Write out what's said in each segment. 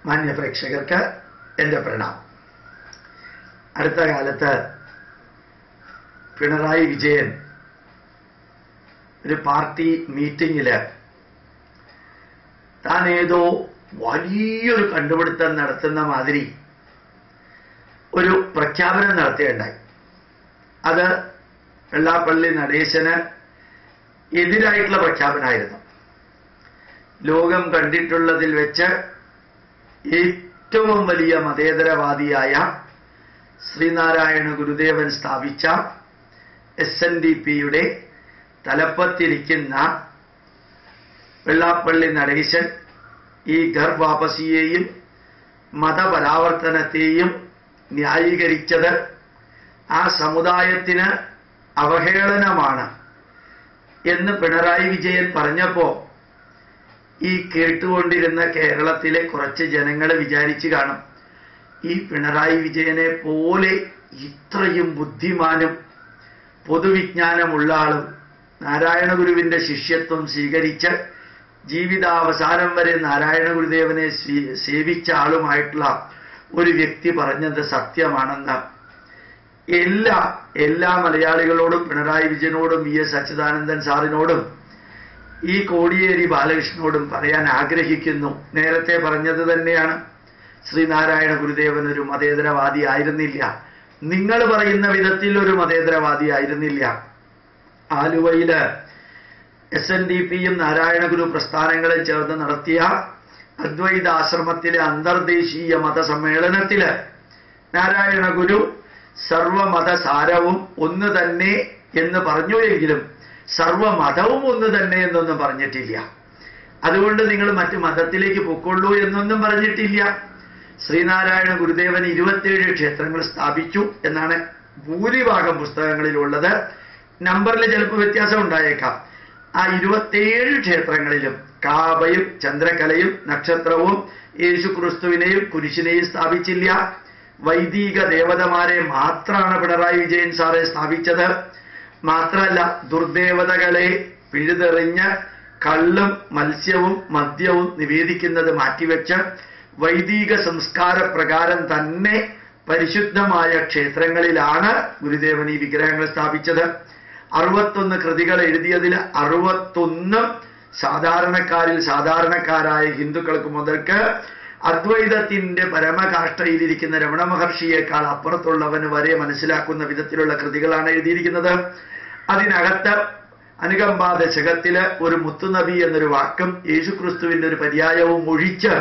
മാന്യ പ്രേക്ഷകർക്ക് എൻ്റെ പ്രണാമം അടുത്ത കാലത്ത് പിണറായി വിജയൻ ഒരു പാർട്ടി മീറ്റിംഗില് താൻ ഏതോ വലിയൊരു കണ്ടുപിടുത്തം നടത്തുന്ന മാതിരി ഒരു പ്രഖ്യാപനം നടത്തുകയുണ്ടായി അത് വെള്ളാപ്പള്ളി നടേശന് എതിരായിട്ടുള്ള പ്രഖ്യാപനമായിരുന്നു ലോകം കണ്ടിട്ടുള്ളതിൽ വെച്ച് ഏറ്റവും വലിയ മതേതരവാദിയായ ശ്രീനാരായണ ഗുരുദേവൻ സ്ഥാപിച്ച എസ് എൻ ഡി പിയുടെ തലപ്പത്തിരിക്കുന്ന വെള്ളാപ്പള്ളി നടേശൻ ഈ ഗർഭാപസിയെയും മതപരാവർത്തനത്തെയും ന്യായീകരിച്ചത് ആ സമുദായത്തിന് അവഹേളനമാണ് എന്ന് പിണറായി വിജയൻ പറഞ്ഞപ്പോ ഈ കേട്ടുകൊണ്ടിരുന്ന കേരളത്തിലെ കുറച്ച് ജനങ്ങൾ വിചാരിച്ചു കാണും ഈ പിണറായി വിജയനെ പോലെ ഇത്രയും ബുദ്ധിമാനും പൊതുവിജ്ഞാനമുള്ള ആളും നാരായണ ഗുരുവിന്റെ ശിഷ്യത്വം സ്വീകരിച്ച് ജീവിതാവസാനം വരെ നാരായണ ഗുരുദേവനെ സ്വീ- സേവിച്ച ആളുമായിട്ടുള്ള ഒരു വ്യക്തി പറഞ്ഞത് സത്യമാണെന്ന് എല്ലാ എല്ലാ മലയാളികളോടും പിണറായി വിജയനോടും വി എസ് അച്യുതാനന്ദൻ സാറിനോടും ഈ കോടിയേരി ബാലകൃഷ്ണനോടും പറയാൻ ആഗ്രഹിക്കുന്നു നേരത്തെ പറഞ്ഞത് തന്നെയാണ് ശ്രീനാരായണ ഗുരുദേവൻ ഒരു മതേതരവാദി ആയിരുന്നില്ല നിങ്ങൾ പറയുന്ന വിധത്തിൽ ഒരു മതേതരവാദി ആയിരുന്നില്ല ആലുവയില് എസ് എൻ ഡി പിയും നാരായണ ഗുരു പ്രസ്ഥാനങ്ങളും ചേർന്ന് നടത്തിയ അദ്വൈത ആശ്രമത്തിലെ അന്തർദേശീയ മതസമ്മേളനത്തില് നാരായണ ഗുരു സർവമത സാരവും ഒന്ന് തന്നെ എന്ന് പറഞ്ഞു എങ്കിലും സർവമതവും ഒന്ന് തന്നെ എന്നൊന്നും പറഞ്ഞിട്ടില്ല അതുകൊണ്ട് നിങ്ങൾ മറ്റു മതത്തിലേക്ക് പൊക്കൊള്ളൂ എന്നൊന്നും പറഞ്ഞിട്ടില്ല ശ്രീനാരായണ ഗുരുദേവൻ ഇരുപത്തിയേഴ് ക്ഷേത്രങ്ങൾ സ്ഥാപിച്ചു എന്നാണ് ഭൂരിഭാഗം പുസ്തകങ്ങളിലുള്ളത് നമ്പറിൽ ചിലപ്പോൾ വ്യത്യാസം ഉണ്ടായേക്കാം ആ ഇരുപത്തിയേഴ് ക്ഷേത്രങ്ങളിലും കാബയും ചന്ദ്രകലയും നക്ഷത്രവും യേശു ക്രിസ്തുവിനെയും കുരിശിനെയും സ്ഥാപിച്ചില്ല വൈദിക ദേവതമാരെ മാത്രമാണ് പിണറായി വിജയൻ സാറെ സ്ഥാപിച്ചത് മാത്രമല്ല ദുർദേവതകളെ പിഴുതെറിഞ്ഞ് കള്ളും മത്സ്യവും മദ്യവും നിവേദിക്കുന്നത് മാറ്റിവെച്ച് വൈദിക സംസ്കാര പ്രകാരം തന്നെ പരിശുദ്ധമായ ക്ഷേത്രങ്ങളിലാണ് ഗുരുദേവൻ ഈ വിഗ്രഹങ്ങൾ സ്ഥാപിച്ചത് അറുപത്തൊന്ന് കൃതികൾ എഴുതിയതിൽ അറുപത്തൊന്നും സാധാരണക്കാരിൽ സാധാരണക്കാരായ ഹിന്ദുക്കൾക്ക് മുതൽക്ക് അദ്വൈതത്തിന്റെ പരമകാഷ്ഠയിലിരിക്കുന്ന രമണ മഹർഷിയേക്കാൾ അപ്പുറത്തുള്ളവന് വരെ മനസ്സിലാക്കുന്ന വിധത്തിലുള്ള കൃതികളാണ് എഴുതിയിരിക്കുന്നത് അതിനകത്ത് അനുകമ്പാ ദശകത്തില് ഒരു മുത്തുനബി എന്നൊരു വാക്കും യേശുക്രിസ്തുവിന്റെ ഒരു പര്യായവും ഒഴിച്ച്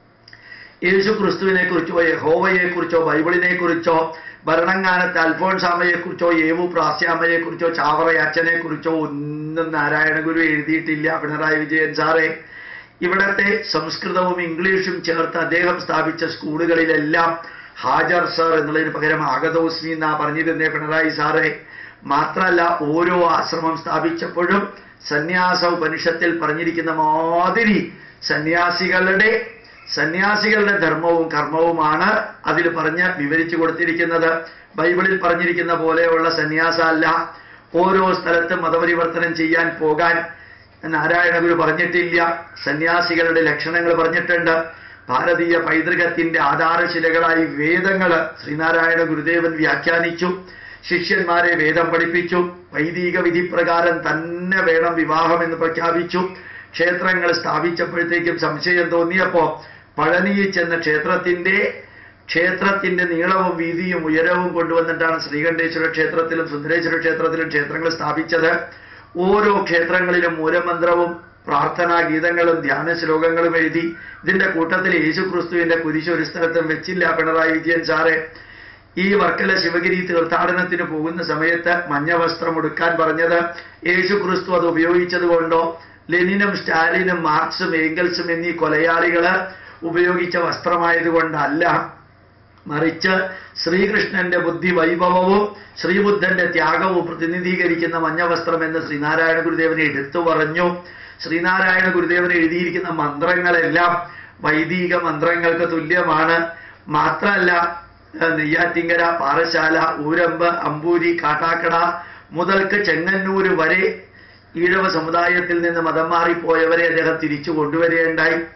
യേശു ക്രിസ്തുവിനെ കുറിച്ചോ യഹോവയെ കുറിച്ചോ ബൈബിളിനെ കുറിച്ചോ ഭരണങ്ങാനത്ത് അൽഫോൺസാമയെ കുറിച്ചോ ഏവു പ്രാസ്യാമയെ കുറിച്ചോ ചാവറയാച്ചനെ കുറിച്ചോ ഒന്നും നാരായണ ഗുരു എഴുതിയിട്ടില്ല പിണറായി വിജയൻ സാറേ ഇവിടത്തെ സംസ്കൃതവും ഇംഗ്ലീഷും ചേർത്ത് അദ്ദേഹം സ്ഥാപിച്ച സ്കൂളുകളിലെല്ലാം ഹാജർ സർ എന്നുള്ളതിന് പകരം ആഗതോസ്മി എന്നാ പറഞ്ഞിരുന്നേ പിണറായി സാറേ മാത്രമല്ല ഓരോ ആശ്രമം സ്ഥാപിച്ചപ്പോഴും സന്യാസ ഉപനിഷത്തിൽ പറഞ്ഞിരിക്കുന്ന മാതിരി സന്യാസികളുടെ സന്യാസികളുടെ ധർമ്മവും കർമ്മവുമാണ് അതിൽ പറഞ്ഞ് വിവരിച്ചു കൊടുത്തിരിക്കുന്നത് ബൈബിളിൽ പറഞ്ഞിരിക്കുന്ന പോലെയുള്ള സന്യാസമല്ല ഓരോ സ്ഥലത്തും മതപരിവർത്തനം ചെയ്യാൻ പോകാൻ നാരായണ ഗുരു പറഞ്ഞിട്ടില്ല സന്യാസികളുടെ ലക്ഷണങ്ങൾ പറഞ്ഞിട്ടുണ്ട് ഭാരതീയ പൈതൃകത്തിന്റെ ആധാരശിലകളായി വേദങ്ങൾ ശ്രീനാരായണ ഗുരുദേവൻ വ്യാഖ്യാനിച്ചു ശിഷ്യന്മാരെ വേദം പഠിപ്പിച്ചു വൈദിക വിധി പ്രകാരം തന്നെ വേണം വിവാഹം എന്ന് പ്രഖ്യാപിച്ചു ക്ഷേത്രങ്ങൾ സ്ഥാപിച്ചപ്പോഴത്തേക്കും സംശയം തോന്നിയപ്പോ പഴനിയിൽ ചെന്ന ക്ഷേത്രത്തിന്റെ ക്ഷേത്രത്തിന്റെ നീളവും വീതിയും ഉയരവും കൊണ്ടുവന്നിട്ടാണ് ശ്രീകണ്ഠേശ്വര ക്ഷേത്രത്തിലും സുന്ദരേശ്വര ക്ഷേത്രത്തിലും ക്ഷേത്രങ്ങൾ സ്ഥാപിച്ചത് ഓരോ ക്ഷേത്രങ്ങളിലും മൂലമന്ത്രവും പ്രാർത്ഥനാ ഗീതങ്ങളും ധ്യാന ശ്ലോകങ്ങളും എഴുതി ഇതിന്റെ കൂട്ടത്തിൽ യേശു ക്രിസ്തുവിന്റെ കുരിശ് ഒരു സ്ഥലത്തും വെച്ചില്ല പിണറായി വിജയൻ സാറെ ഈ വർക്കല ശിവഗിരി തീർത്ഥാടനത്തിന് പോകുന്ന സമയത്ത് മഞ്ഞ വസ്ത്രം ഉടുക്കാൻ പറഞ്ഞത് യേശു ക്രിസ്തു അത് ഉപയോഗിച്ചത് കൊണ്ടോ ലെനിനും സ്റ്റാലിനും മാർക്സും ഏംഗൽസും എന്നീ കൊലയാളികള് ഉപയോഗിച്ച വസ്ത്രമായതുകൊണ്ടല്ല മറിച്ച് ശ്രീകൃഷ്ണന്റെ ബുദ്ധി വൈഭവവും ശ്രീബുദ്ധന്റെ ത്യാഗവും പ്രതിനിധീകരിക്കുന്ന മഞ്ഞ വസ്ത്രം എന്ന് ശ്രീനാരായണ ഗുരുദേവനെ എടുത്തു പറഞ്ഞു ശ്രീനാരായണ ഗുരുദേവൻ എഴുതിയിരിക്കുന്ന മന്ത്രങ്ങളെല്ലാം വൈദിക മന്ത്രങ്ങൾക്ക് തുല്യമാണ് മാത്രമല്ല ഏഹ്, നെയ്യാറ്റിങ്കര പാറശാല ഊരമ്പ് അമ്പൂരി കാട്ടാക്കട മുതൽക്ക് ചെങ്ങന്നൂര് വരെ ഈഴവ സമുദായത്തിൽ നിന്ന് മതം മാറിപ്പോയവരെ അദ്ദേഹം തിരിച്ചു കൊണ്ടുവരികയുണ്ടായി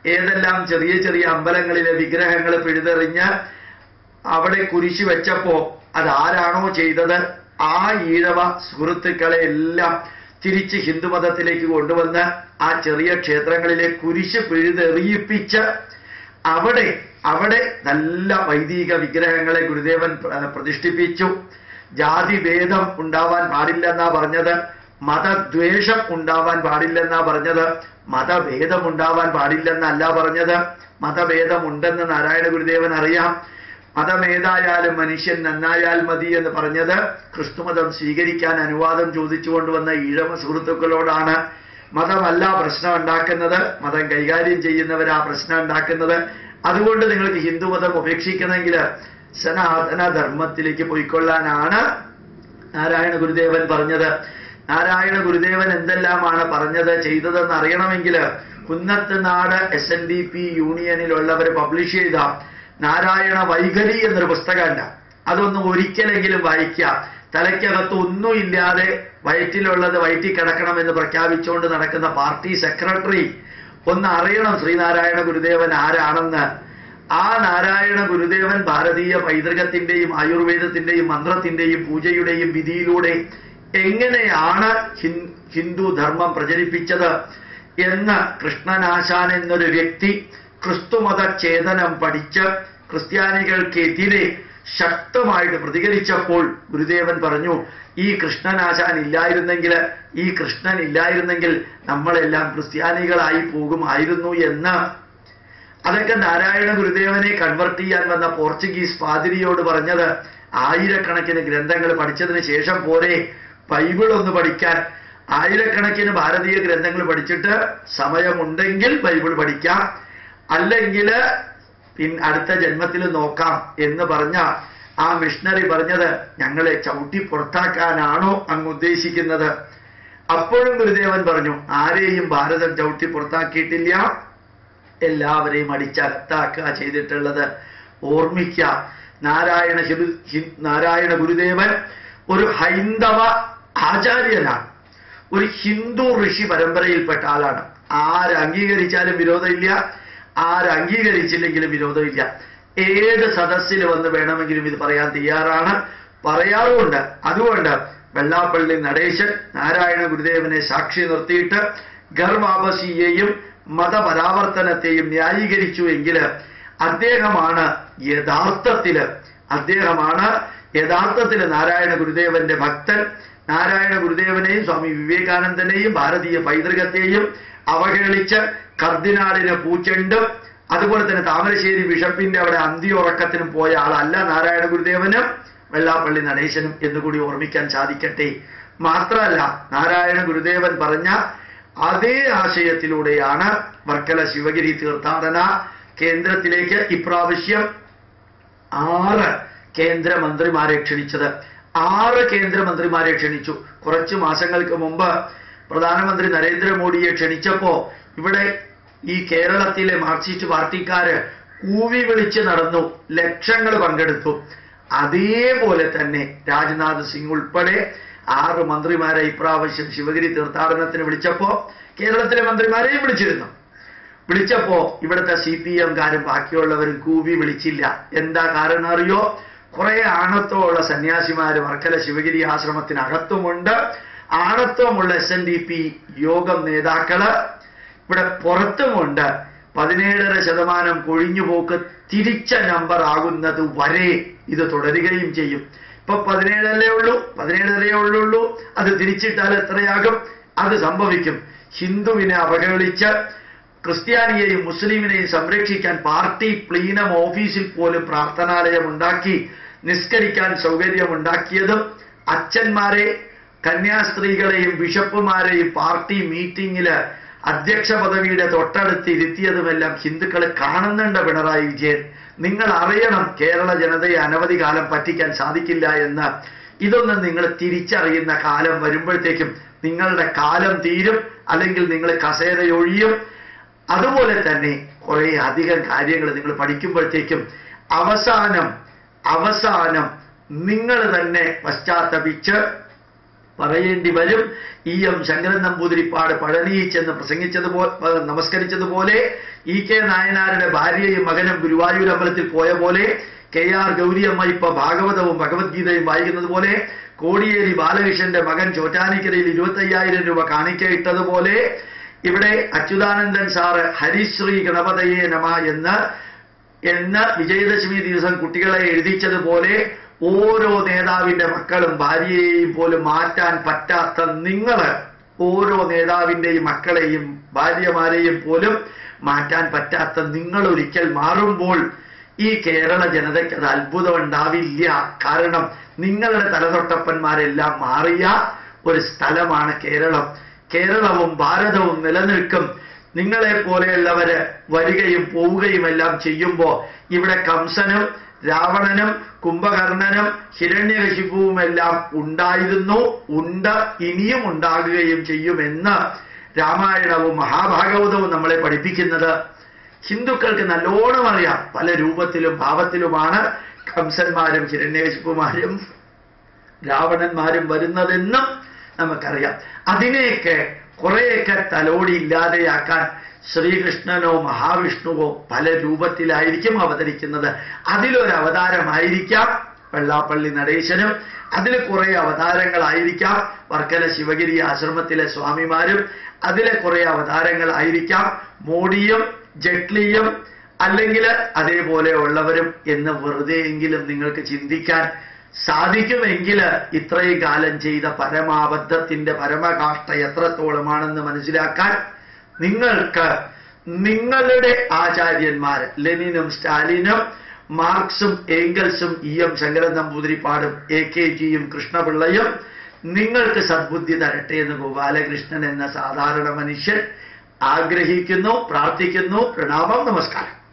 ഏതെല്ലാം ചെറിയ ചെറിയ അമ്പലങ്ങളിലെ വിഗ്രഹങ്ങൾ പിഴുതെറിഞ്ഞ് അവിടെ കുരിശു വെച്ചപ്പോ അതാരാണോ ചെയ്തത് ആ ഈഴവ സുഹൃത്തുക്കളെ എല്ലാം തിരിച്ച് ഹിന്ദുമതത്തിലേക്ക് കൊണ്ടുവന്ന് ആ ചെറിയ ക്ഷേത്രങ്ങളിലെ കുരിശ് പിഴുതെറിയിപ്പിച്ച് അവിടെ അവിടെ നല്ല വൈദിക വിഗ്രഹങ്ങളെ ഗുരുദേവൻ പ്ര- പ്രതിഷ്ഠിപ്പിച്ചു ജാതിഭേദം ഉണ്ടാവാൻ പാടില്ലെന്നാ പറഞ്ഞത് മതദ്വേഷം ഉണ്ടാവാൻ പാടില്ലെന്നാ പറഞ്ഞത് മതഭേദം ഉണ്ടാവാൻ പാടില്ലെന്നല്ല പറഞ്ഞത് മതഭേദം ഉണ്ടെന്ന് നാരായണ ഗുരുദേവൻ അറിയാം മതമേതായാലും മനുഷ്യൻ നന്നായാൽ മതി എന്ന് പറഞ്ഞത് ക്രിസ്തുമതം സ്വീകരിക്കാൻ അനുവാദം ചോദിച്ചുകൊണ്ട് വന്ന ഈഴവ സുഹൃത്തുക്കളോടാണ് മതമല്ല പ്രശ്നം ഉണ്ടാക്കുന്നത് മതം കൈകാര്യം ചെയ്യുന്നവരാ പ്രശ്നം ഉണ്ടാക്കുന്നത് അതുകൊണ്ട് നിങ്ങൾക്ക് ഹിന്ദുമതം ഉപേക്ഷിക്കണമെങ്കിൽ സനാതന ധർമ്മത്തിലേക്ക് പോയിക്കൊള്ളാനാണ് നാരായണ ഗുരുദേവൻ പറഞ്ഞത് നാരായണ ഗുരുദേവൻ എന്തെല്ലാമാണ് പറഞ്ഞത് ചെയ്തതെന്ന് അറിയണമെങ്കിൽ Kunnathunad S N D P യൂണിയനിലുള്ളവർ പബ്ലിഷ് ചെയ്ത നാരായണ വൈഖരി എന്നൊരു പുസ്തകമുണ്ട് അതൊന്ന് ഒരിക്കലെങ്കിലും വായിക്കുക തലയ്ക്കകത്ത് ഒന്നുമില്ലാതെ വയറ്റിലുള്ളത് വയറ്റിൽ കിടക്കണമെന്ന് പ്രഖ്യാപിച്ചുകൊണ്ട് നടക്കുന്ന പാർട്ടി സെക്രട്ടറി ഒന്ന് അറിയണം ശ്രീനാരായണ ഗുരുദേവൻ ആരാണെന്ന് ആ നാരായണ ഗുരുദേവൻ ഭാരതീയ പൈതൃകത്തിന്റെയും ആയുർവേദത്തിന്റെയും മന്ത്രത്തിന്റെയും പൂജയുടെയും വിധിയിലൂടെ എങ്ങനെയാണ് ഹിൻ- ഹിന്ദു ധർമ്മം പ്രചരിപ്പിച്ചത് എന്ന് കൃഷ്ണനാശാൻ എന്നൊരു വ്യക്തി ക്രിസ്തുമത ചേതനം പഠിച്ച് ക്രിസ്ത്യാനികൾക്കെതിരെ ശക്തമായിട്ട് പ്രതികരിച്ചപ്പോൾ ഗുരുദേവൻ പറഞ്ഞു ഈ കൃഷ്ണനാശാൻ ഇല്ലായിരുന്നെങ്കിൽ ഈ കൃഷ്ണൻ ഇല്ലായിരുന്നെങ്കിൽ നമ്മളെല്ലാം ക്രിസ്ത്യാനികളായി പോകുമായിരുന്നു എന്ന് അതൊക്കെ നാരായണ ഗുരുദേവനെ കൺവെർട്ട് ചെയ്യാൻ വന്ന പോർച്ചുഗീസ് പാതിരിയോട് പറഞ്ഞത് ആയിരക്കണക്കിന് ഗ്രന്ഥങ്ങൾ പഠിച്ചതിന് ശേഷം പോരെ ബൈബിൾ ഒന്ന് പഠിക്കാൻ ആയിരക്കണക്കിന് ഭാരതീയ ഗ്രന്ഥങ്ങൾ പഠിച്ചിട്ട് സമയമുണ്ടെങ്കിൽ ബൈബിൾ പഠിക്കാം അല്ലെങ്കിൽ പിൻ അടുത്ത ജന്മത്തിൽ നോക്കാം എന്ന് പറഞ്ഞ ആ മിഷണറി പറഞ്ഞത് ഞങ്ങളെ ചവിട്ടി പുറത്താക്കാനാണോ അങ്ങ് ഉദ്ദേശിക്കുന്നത് അപ്പോഴും ഗുരുദേവൻ പറഞ്ഞു ആരെയും ഭാരതം ചവിട്ടി പുറത്താക്കിയിട്ടില്ല എല്ലാവരെയും അടിച്ചകത്താക്കുക ചെയ്തിട്ടുള്ളത് ഓർമ്മിക്കുക നാരായണ ഹിരു- ഹി- നാരായണ ഗുരുദേവൻ ഒരു ഹൈന്ദവ ആചാര്യനാണ് ഒരു ഹിന്ദു ഋഷി പരമ്പരയിൽപ്പെട്ട ആളാണ് ആര് അംഗീകരിച്ചാലും വിരോധമില്ല ആര് അംഗീകരിച്ചില്ലെങ്കിലും വിരോധമില്ല ഏത് സദസ്സിൽ വന്ന് വേണമെങ്കിലും ഇത് പറയാൻ തയ്യാറാണ് പറയാറുമുണ്ട് അതുകൊണ്ട് വെള്ളാപ്പള്ളി നടേശൻ നാരായണ ഗുരുദേവനെ സാക്ഷി നിർത്തിയിട്ട് ഗർവാപസിയെയും മതപരാവർത്തനത്തെയും ന്യായീകരിച്ചു എങ്കിൽ അദ്ദേഹമാണ് യഥാർത്ഥത്തില് അദ്ദേഹമാണ് യഥാർത്ഥത്തിൽ നാരായണ ഗുരുദേവന്റെ ഭക്തൻ നാരായണ ഗുരുദേവനെയും സ്വാമി വിവേകാനന്ദനെയും ഭാരതീയ പൈതൃകത്തെയും അവഹേളിച്ച് കർദിനാളിന് പൂച്ചെണ്ടും അതുപോലെ തന്നെ താമരശ്ശേരി ബിഷപ്പിന്റെ അവിടെ അന്ത്യുറക്കത്തിനും പോയ ആളല്ല നാരായണ ഗുരുദേവനും വെള്ളാപ്പള്ളി നടേശനും എന്നുകൂടി ഓർമ്മിക്കാൻ സാധിക്കട്ടെ മാത്രമല്ല നാരായണ ഗുരുദേവൻ പറഞ്ഞ അതേ ആശയത്തിലൂടെയാണ് വർക്കല ശിവഗിരി തീർത്ഥാടന കേന്ദ്രത്തിലേക്ക് ഇപ്രാവശ്യം ആറ് കേന്ദ്രമന്ത്രിമാരെ ക്ഷണിച്ചത് ആറ് കേന്ദ്രമന്ത്രിമാരെ ക്ഷണിച്ചു കുറച്ച് മാസങ്ങൾക്ക് മുമ്പ് പ്രധാനമന്ത്രി നരേന്ദ്രമോദിയെ ക്ഷണിച്ചപ്പോ ഇവിടെ ഈ കേരളത്തിലെ മാർക്സിസ്റ്റ് പാർട്ടിക്കാര് കൂവി വിളിച്ച് നടന്നു ലക്ഷങ്ങൾ പങ്കെടുത്തു അതേപോലെ തന്നെ രാജ്നാഥ് സിംഗ് ഉൾപ്പെടെ ആറ് മന്ത്രിമാരെ ഇപ്രാവശ്യം ശിവഗിരി തീർത്ഥാടനത്തിന് വിളിച്ചപ്പോ കേരളത്തിലെ മന്ത്രിമാരെയും വിളിച്ചിരുന്നു വിളിച്ചപ്പോ ഇവിടുത്തെ സി പി എംകാരും ബാക്കിയുള്ളവരും കൂവി വിളിച്ചില്ല എന്താ കാരണം അറിയോ കുറെ ആണത്വമുള്ള സന്യാസിമാര് വർക്കല ശിവഗിരി ആശ്രമത്തിനകത്തുമുണ്ട് ആണത്വമുള്ള S N D P Yogam നേതാക്കള് ഇവിടെ പുറത്തുമുണ്ട് പതിനേഴര ശതമാനം കൊഴിഞ്ഞുപോക്ക് തിരിച്ച നമ്പർ ആകുന്നത് വരെ ഇത് തുടരുകയും ചെയ്യും ഇപ്പൊ പതിനേഴല്ലേ ഉള്ളൂ പതിനേഴരേ ഉള്ളൂ അത് തിരിച്ചിട്ടാൽ എത്രയാകും അത് സംഭവിക്കും ഹിന്ദുവിനെ അവഹേളിച്ച് ക്രിസ്ത്യാനിയെയും മുസ്ലിമിനെയും സംരക്ഷിക്കാൻ പാർട്ടി പ്ലീനം ഓഫീസിൽ പോലും പ്രാർത്ഥനാലയം ഉണ്ടാക്കി നിസ്കരിക്കാൻ സൗകര്യമുണ്ടാക്കിയതും അച്ഛന്മാരെ കന്യാസ്ത്രീകളെയും ബിഷപ്പുമാരെയും പാർട്ടി മീറ്റിംഗില് അധ്യക്ഷ പദവിയുടെ തൊട്ടടുത്ത് ഇരുത്തിയതുമെല്ലാം ഹിന്ദുക്കൾ കാണുന്നുണ്ട് പിണറായി വിജയൻ നിങ്ങൾ അറിയണം കേരള ജനതയെ അനവധി കാലം പറ്റിക്കാൻ സാധിക്കില്ല എന്ന് ഇതൊന്നും നിങ്ങൾ തിരിച്ചറിയുന്ന കാലം വരുമ്പോഴത്തേക്കും നിങ്ങളുടെ കാലം തീരും അല്ലെങ്കിൽ നിങ്ങൾ കസേരയൊഴിയും അതുപോലെ തന്നെ കുറെ അധികം കാര്യങ്ങൾ നിങ്ങൾ പഠിക്കുമ്പോഴത്തേക്കും അവസാനം അവസാനം നിങ്ങൾ തന്നെ പശ്ചാത്തപിച്ച് പറയേണ്ടി വരും ഇ എം ശങ്കരൻ നമ്പൂതിരിപ്പാട് പഴനിയിൽ ചെന്ന് പ്രസംഗിച്ചതുപോലെ നമസ്കരിച്ചതുപോലെ ഇ കെ നായനാരുടെ ഭാര്യയും മകനും ഗുരുവായൂർ അമ്പലത്തിൽ പോയ പോലെ കെ ആർ ഗൗരിയമ്മ ഇപ്പൊ ഭാഗവതവും ഭഗവത്ഗീതയും വായിക്കുന്നത് പോലെ കോടിയേരി ബാലകൃഷ്ണന്റെ മകൻ ചോറ്റാനിക്കരയിൽ ഇരുപത്തി അയ്യായിരം രൂപ കാണിക്കയിട്ടതുപോലെ ഇവിടെ അച്യുതാനന്ദൻ സാറ് ഹരിശ്രീ ഗണപതയെ നമ എന്ന് എന്ന് വിജയദശമി ദിവസം കുട്ടികളെ എഴുതിച്ചതുപോലെ ഓരോ നേതാവിന്റെ മക്കളും ഭാര്യയെയും പോലും മാറ്റാൻ പറ്റാത്ത നിങ്ങൾ ഓരോ നേതാവിന്റെയും മക്കളെയും ഭാര്യമാരെയും പോലും മാറ്റാൻ പറ്റാത്ത നിങ്ങൾ ഒരിക്കൽ മാറുമ്പോൾ ഈ കേരള ജനതയ്ക്ക് അത് അത്ഭുതം ഉണ്ടാവില്ല കാരണം നിങ്ങളുടെ തലതൊട്ടപ്പന്മാരെല്ലാം മാറിയ ഒരു സ്ഥലമാണ് കേരളം കേരളവും ഭാരതവും നിലനിൽക്കും നിങ്ങളെ പോലെയുള്ളവര് വരികയും പോവുകയും എല്ലാം ചെയ്യുമ്പോൾ ഇവിടെ കംസനും രാവണനും കുംഭകർണനും ഹിരണ്യകശിപുവും എല്ലാം ഉണ്ടായിരുന്നു ഉണ്ട് ഇനിയും ഉണ്ടാകുകയും ചെയ്യുമെന്ന് രാമായണവും മഹാഭാഗവതവും നമ്മളെ പഠിപ്പിക്കുന്നത് ഹിന്ദുക്കൾക്ക് നല്ലോണം അറിയാം പല രൂപത്തിലും ഭാവത്തിലുമാണ് കംസന്മാരും ഹിരണ്യകശിപ്പുമാരും രാവണന്മാരും വരുന്നതെന്നും നമുക്കറിയാം അതിനെയൊക്കെ കുറേയൊക്കെ തലോടി ഇല്ലാതെയാക്കാൻ ശ്രീകൃഷ്ണനോ മഹാവിഷ്ണുവോ പല രൂപത്തിലായിരിക്കും അവതരിക്കുന്നത് അതിലൊരു അവതാരമായിരിക്കാം വെള്ളാപ്പള്ളി നടേശനും അതിൽ കുറെ അവതാരങ്ങളായിരിക്കാം വർക്കല ശിവഗിരി ആശ്രമത്തിലെ സ്വാമിമാരും അതിലെ കുറെ അവതാരങ്ങളായിരിക്കാം മോഡിയും ജെട്ലിയും അല്ലെങ്കിൽ അതേപോലെ ഉള്ളവരും എന്ന് വെറുതെയെങ്കിലും നിങ്ങൾക്ക് ചിന്തിക്കാൻ സാധിക്കുമെങ്കിൽ ഇത്രയും കാലം ചെയ്ത പരമാബദ്ധത്തിന്റെ പരമകാഷ്ട എത്രത്തോളമാണെന്ന് മനസ്സിലാക്കാൻ നിങ്ങൾക്ക് നിങ്ങളുടെ ആചാര്യന്മാർ ലെനിനും സ്റ്റാലിനും മാർക്സും ഏംഗൽസും ഇ എം ശങ്കരൻ നമ്പൂതിരിപ്പാടും എ കെ ജിയും കൃഷ്ണപിള്ളയും നിങ്ങൾക്ക് സദ്ബുദ്ധി തരട്ടെ എന്ന് ഗോപാലകൃഷ്ണൻ എന്ന സാധാരണ മനുഷ്യൻ ആഗ്രഹിക്കുന്നു പ്രാർത്ഥിക്കുന്നു പ്രണാമം നമസ്കാരം